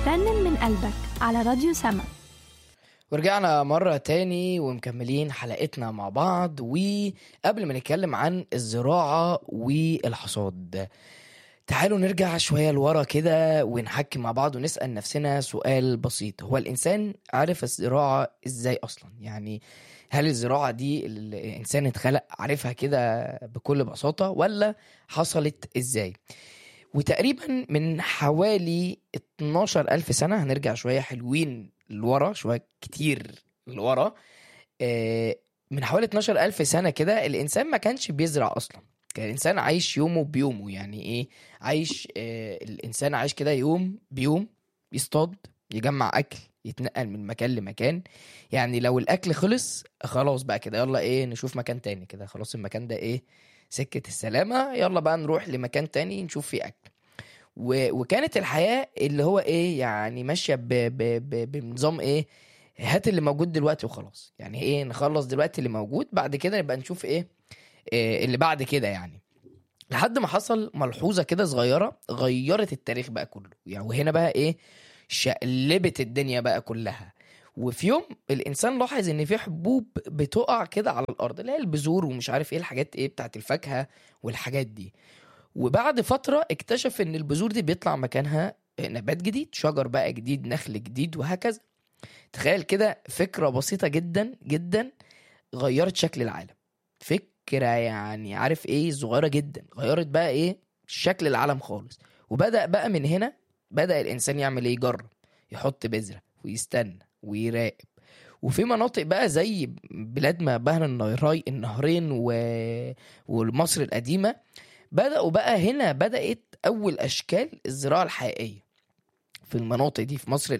رنم من قلبك على راديو سما ورجعنا مرة تاني ومكملين حلقتنا مع بعض وقبل ما نتكلم عن الزراعة والحصاد تعالوا نرجع شوية لورا كده ونحكي مع بعض ونسأل نفسنا سؤال بسيط هو الإنسان عارف الزراعة إزاي أصلا يعني هل الزراعة دي الإنسان اتخلق عارفها كده بكل بساطة ولا حصلت إزاي وتقريبا من حوالي 12 ألف سنة هنرجع شوية حلوين لورا شوية كتير لورا آه، من حوالي 12 ألف سنة كده الإنسان ما كانش بيزرع أصلا كان الإنسان عايش يومه بيومه يعني إيه عايش آه، الإنسان عايش كده يوم بيوم يصطاد يجمع أكل يتنقل من مكان لمكان يعني لو الأكل خلص خلاص بقى كده يلا إيه نشوف مكان تاني كده خلاص المكان ده إيه سكة السلامة يلا بقى نروح لمكان تاني نشوف فيه أكل و... وكانت الحياة اللي هو ايه يعني ماشية ب... ب... ب... بنظام ايه هات اللي موجود دلوقتي وخلاص يعني ايه نخلص دلوقتي اللي موجود بعد كده نبقى نشوف ايه, إيه اللي بعد كده يعني لحد ما حصل ملحوظة كده صغيرة غيرت التاريخ بقى كله يعني وهنا بقى ايه شقلبت الدنيا بقى كلها وفي يوم الانسان لاحظ ان في حبوب بتقع كده على الارض اللي هي البذور ومش عارف ايه الحاجات ايه بتاعت الفاكهه والحاجات دي وبعد فترة اكتشف ان البذور دي بيطلع مكانها نبات جديد شجر بقى جديد نخل جديد وهكذا تخيل كده فكرة بسيطة جدا جدا غيرت شكل العالم فكرة يعني عارف ايه صغيرة جدا غيرت بقى ايه شكل العالم خالص وبدأ بقى من هنا بدأ الإنسان يعمل ايه يجرب يحط بذرة ويستنى ويراقب وفي مناطق بقى زي بلاد ما بين النهري النهرين و... ومصر القديمة بدأوا بقى هنا بدأت أول أشكال الزراعة الحقيقية في المناطق دي في مصر